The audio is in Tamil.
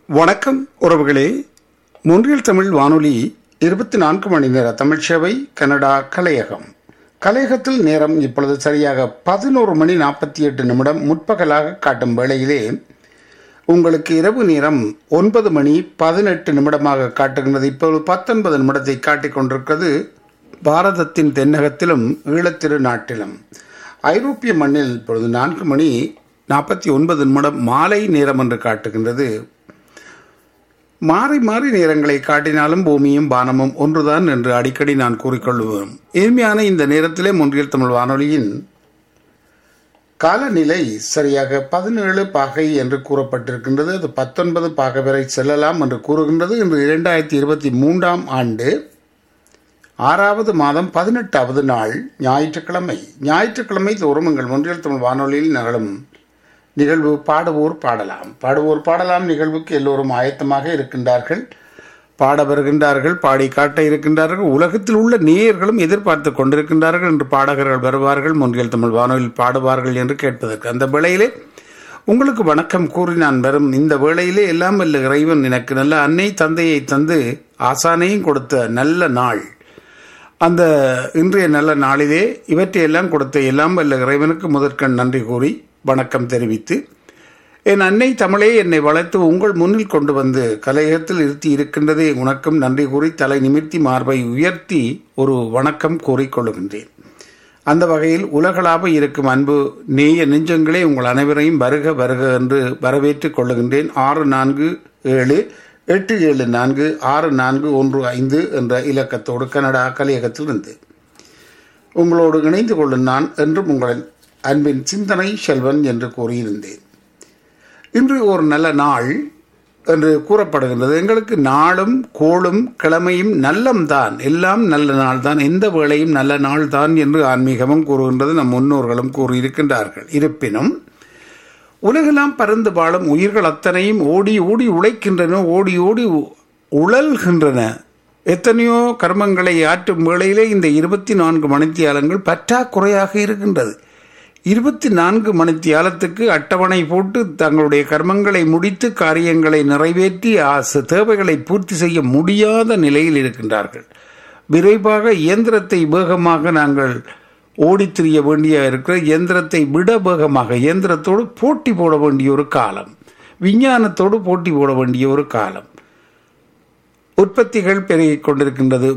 வணக்கம் உறவுகளே மொன்றியல் தமிழ் வானொலி இருபத்தி நான்கு மணி நேர தமிழ் சேவை கனடா கலையகம் கலையகத்தில் நேரம் இப்பொழுது சரியாக பதினோரு மணி நாற்பத்தி எட்டு நிமிடம் முற்பகலாக காட்டும் வேளையிலே உங்களுக்கு இரவு நேரம் ஒன்பது மணி பதினெட்டு நிமிடமாக காட்டுகின்றது இப்பொழுது பத்தொன்பது நிமிடத்தை காட்டிக் கொண்டிருக்கிறது பாரதத்தின் தென்னகத்திலும் ஈழத்திரு நாட்டிலும் ஐரோப்பிய மண்ணில் இப்பொழுது நான்கு மணி நாற்பத்தி ஒன்பது நிமிடம் மாலை நேரம் என்று காட்டுகின்றது மாறி மாறி நேரங்களை காட்டினாலும் பூமியும் வானமும் ஒன்றுதான் என்று அடிக்கடி நான் கூறிக்கொள்வேன் எளிமையான இந்த நேரத்திலே முன்றியல் தமிழ் வானொலியின் காலநிலை சரியாக பதினேழு பாகை என்று கூறப்பட்டிருக்கின்றது அது பத்தொன்பது பாகை வரை செல்லலாம் என்று கூறுகின்றது இன்று இரண்டாயிரத்தி இருபத்தி மூன்றாம் ஆண்டு ஆறாவது மாதம் பதினெட்டாவது நாள் ஞாயிற்றுக்கிழமை ஞாயிற்றுக்கிழமை தோறும் எங்கள் ஒன்றியல் தமிழ் வானொலியில் நிகழும் நிகழ்வு பாடுவோர் பாடலாம் பாடுவோர் பாடலாம் நிகழ்வுக்கு எல்லோரும் ஆயத்தமாக இருக்கின்றார்கள் பாட வருகின்றார்கள் பாடி காட்ட இருக்கின்றார்கள் உலகத்தில் உள்ள நேயர்களும் எதிர்பார்த்து கொண்டிருக்கின்றார்கள் என்று பாடகர்கள் வருவார்கள் முன்றியல் தமிழ் வானொலியில் பாடுவார்கள் என்று கேட்பதற்கு அந்த வேளையிலே உங்களுக்கு வணக்கம் கூறி நான் வரும் இந்த வேளையிலே எல்லாம் வல்ல இறைவன் எனக்கு நல்ல அன்னை தந்தையை தந்து ஆசானையும் கொடுத்த நல்ல நாள் அந்த இன்றைய நல்ல நாளிலே இவற்றையெல்லாம் கொடுத்த எல்லாம் வல்ல இறைவனுக்கு முதற்கண் நன்றி கூறி வணக்கம் தெரிவித்து என் அன்னை தமிழே என்னை வளர்த்து உங்கள் முன்னில் கொண்டு வந்து கலையகத்தில் இருத்தி இருக்கின்றதே உனக்கும் நன்றி கூறி தலை நிமிர்த்தி மார்பை உயர்த்தி ஒரு வணக்கம் கூறிக்கொள்ளுகின்றேன் அந்த வகையில் உலகளாக இருக்கும் அன்பு நேய நெஞ்சங்களே உங்கள் அனைவரையும் வருக வருக என்று வரவேற்றுக் கொள்ளுகின்றேன் ஆறு நான்கு ஏழு எட்டு ஏழு நான்கு ஆறு நான்கு ஒன்று ஐந்து என்ற இலக்கத்தோடு கனடா கலையகத்தில் இருந்து உங்களோடு இணைந்து கொள்ளும் நான் என்றும் உங்களின் அன்பின் சிந்தனை செல்வன் என்று கூறியிருந்தேன் இன்று ஒரு நல்ல நாள் என்று கூறப்படுகின்றது எங்களுக்கு நாளும் கோளும் கிழமையும் நல்லம்தான் எல்லாம் நல்ல நாள் தான் எந்த வேளையும் நல்ல நாள் தான் என்று ஆன்மீகமும் கூறுகின்றது நம் முன்னோர்களும் கூறியிருக்கின்றார்கள் இருப்பினும் உலகெல்லாம் பறந்து வாழும் உயிர்கள் அத்தனையும் ஓடி ஓடி உழைக்கின்றன ஓடி ஓடி உழல்கின்றன எத்தனையோ கர்மங்களை ஆற்றும் வேளையிலே இந்த இருபத்தி நான்கு மணித்தியாலங்கள் பற்றாக்குறையாக இருக்கின்றது இருபத்தி நான்கு மணித்தியாலத்துக்கு அட்டவணை போட்டு தங்களுடைய கர்மங்களை முடித்து காரியங்களை நிறைவேற்றி ஆசை தேவைகளை பூர்த்தி செய்ய முடியாத நிலையில் இருக்கின்றார்கள் விரைவாக இயந்திரத்தை வேகமாக நாங்கள் ஓடித் திரிய வேண்டிய இருக்கிற இயந்திரத்தை விட வேகமாக இயந்திரத்தோடு போட்டி போட வேண்டிய ஒரு காலம் விஞ்ஞானத்தோடு போட்டி போட வேண்டிய ஒரு காலம் உற்பத்திகள் பெருகிக் கொண்டிருக்கின்றது